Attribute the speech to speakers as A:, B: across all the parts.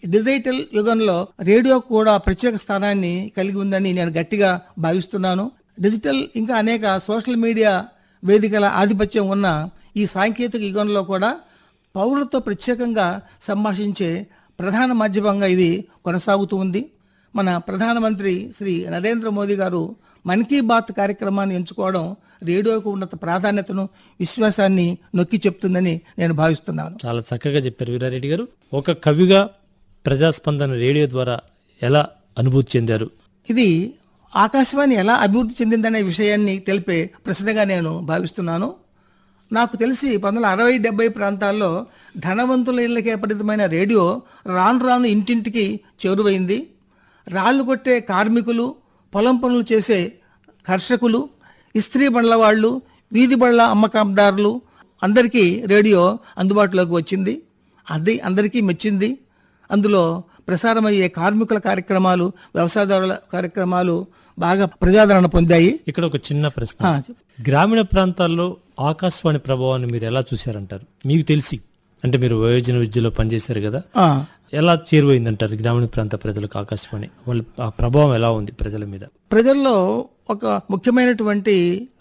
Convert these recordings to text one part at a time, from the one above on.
A: digital యుగంలో radio కూడా ప్రత్యేక స్థానాన్ని కలిగి ఉందని నేను గట్టిగా భావిస్తున్నాను డిజిటల్ ఇంకా అనేక సోషల్ మీడియా వేదికల ఆధిపత్యం ఉన్న ఈ సాంకేతిక యుగంలో కూడా పౌరులతో ప్రత్యేకంగా సంభాషించే ప్రధాన మాధ్యమంగా ఇది కొనసాగుతూ ఉంది మన ప్రధానమంత్రి శ్రీ నరేంద్ర మోదీ గారు మన్ కీ బాత్ కార్యక్రమాన్ని ఎంచుకోవడం రేడియోకు ఉన్నత ప్రాధాన్యతను విశ్వాసాన్ని నొక్కి చెప్తుందని నేను భావిస్తున్నాను
B: చాలా చక్కగా చెప్పారు వీరారెడ్డి గారు ఒక కవిగా ప్రజాస్పందన రేడియో ద్వారా ఎలా అనుభూతి చెందారు
A: ఇది ఆకాశవాణి ఎలా అభివృద్ధి చెందిందనే విషయాన్ని తెలిపే ప్రశ్నగా నేను భావిస్తున్నాను నాకు తెలిసి పంతొమ్మిది వందల అరవై డెబ్బై ప్రాంతాల్లో ధనవంతుల ఇళ్ళకే పరిమితమైన రేడియో రాను రాను ఇంటింటికి చేరువైంది రాళ్ళు కొట్టే కార్మికులు పొలం పనులు చేసే కర్షకులు ఇస్త్రీ బండ్ల వాళ్ళు వీధి బళ్ళ అమ్మకందారులు అందరికీ రేడియో అందుబాటులోకి వచ్చింది అది అందరికీ మెచ్చింది అందులో ప్రసారమయ్యే కార్మికుల కార్యక్రమాలు వ్యవసాయదారుల కార్యక్రమాలు బాగా ప్రజాదరణ పొందాయి
B: ఇక్కడ ఒక చిన్న ప్రశ్న
A: ఆ,
B: గ్రామీణ ప్రాంతాల్లో ఆకాశవాణి ప్రభావాన్ని మీరు ఎలా చూశారంటారు మీకు తెలిసి అంటే మీరు వయోజన విద్యలో పనిచేశారు కదా
A: ఆ,
B: ఎలా చేరువైందంటారు గ్రామీణ ప్రాంత ప్రజలకు ఆకాశవాణి వాళ్ళ ఆ ప్రభావం ఎలా ఉంది ప్రజల మీద
A: ప్రజల్లో ఒక ముఖ్యమైనటువంటి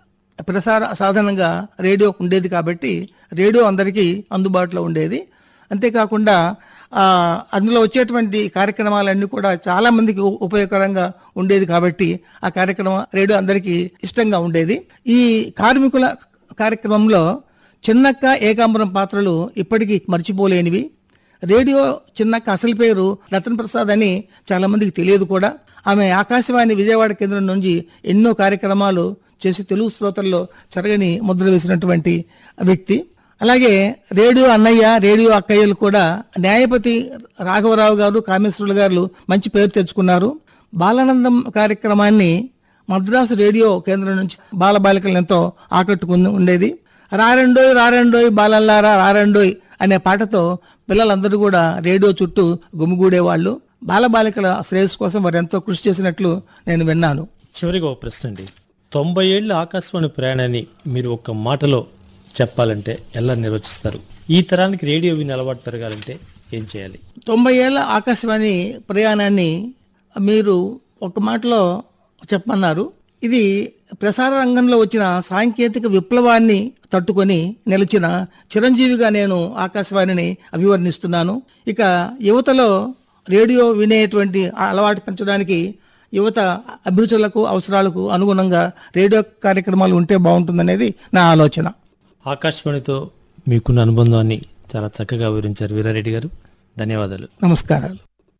A: ప్రసార సాధనంగా రేడియో ఉండేది కాబట్టి రేడియో అందరికీ అందుబాటులో ఉండేది అంతేకాకుండా ఆ, అందులో వచ్చేటువంటి కార్యక్రమాలన్నీ కూడా చాలా మందికి ఉ- ఉపయోగకరంగా ఉండేది కాబట్టి ఆ కార్యక్రమం రేడియో అందరికీ ఇష్టంగా ఉండేది ఈ కార్మికుల కార్యక్రమంలో చిన్నక్క ఏకాంబరం పాత్రలు ఇప్పటికీ మర్చిపోలేనివి రేడియో చిన్నక్క అసలు పేరు రతన్ ప్రసాద్ అని చాలా మందికి తెలియదు కూడా ఆమె ఆకాశవాణి విజయవాడ కేంద్రం నుంచి ఎన్నో కార్యక్రమాలు చేసి తెలుగు శ్రోతల్లో చెరగని ముద్ర వేసినటువంటి వ్యక్తి అలాగే రేడియో అన్నయ్య రేడియో అక్కయ్యలు కూడా న్యాయపతి రాఘవరావు గారు కామేశ్వరులు గారు మంచి పేరు తెచ్చుకున్నారు బాలానందం కార్యక్రమాన్ని మద్రాసు రేడియో కేంద్రం నుంచి బాలబాలికలను ఎంతో ఆకట్టుకుని ఉండేది రారెండోయ్ రారెండోయ్ బాలల్లారా రారెండోయ్ అనే పాటతో పిల్లలందరూ కూడా రేడియో చుట్టూ గుమిగూడేవాళ్ళు బాలబాలికల శ్రేయస్సు కోసం వారు ఎంతో కృషి చేసినట్లు నేను విన్నాను
B: చివరిగా ఒక ప్రశ్న అండి తొంభై ఏళ్ళ ఆకాశవాణి ప్రయాణాన్ని మీరు ఒక మాటలో చెప్పాలంటే ఎలా నిర్వచిస్తారు ఈ తరానికి రేడియో విని అలవాటు పెరగాలంటే ఏం చేయాలి
A: తొంభై ఏళ్ళ ఆకాశవాణి ప్రయాణాన్ని మీరు ఒక మాటలో చెప్పమన్నారు ఇది ప్రసార రంగంలో వచ్చిన సాంకేతిక విప్లవాన్ని తట్టుకొని నిలిచిన చిరంజీవిగా నేను ఆకాశవాణిని అభివర్ణిస్తున్నాను ఇక యువతలో రేడియో వినేటువంటి ఆ అలవాటు పెంచడానికి యువత అభిరుచులకు అవసరాలకు అనుగుణంగా రేడియో కార్యక్రమాలు ఉంటే బాగుంటుందనేది నా ఆలోచన
B: ఆకాశవాణితో మీకున్న అనుబంధాన్ని చాలా చక్కగా వివరించారు వీరారెడ్డి గారు ధన్యవాదాలు
A: నమస్కారాలు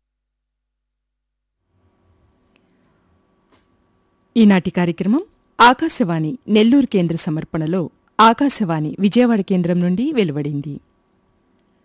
C: ఈనాటి కార్యక్రమం ఆకాశవాణి నెల్లూరు కేంద్ర సమర్పణలో ఆకాశవాణి విజయవాడ కేంద్రం నుండి వెలువడింది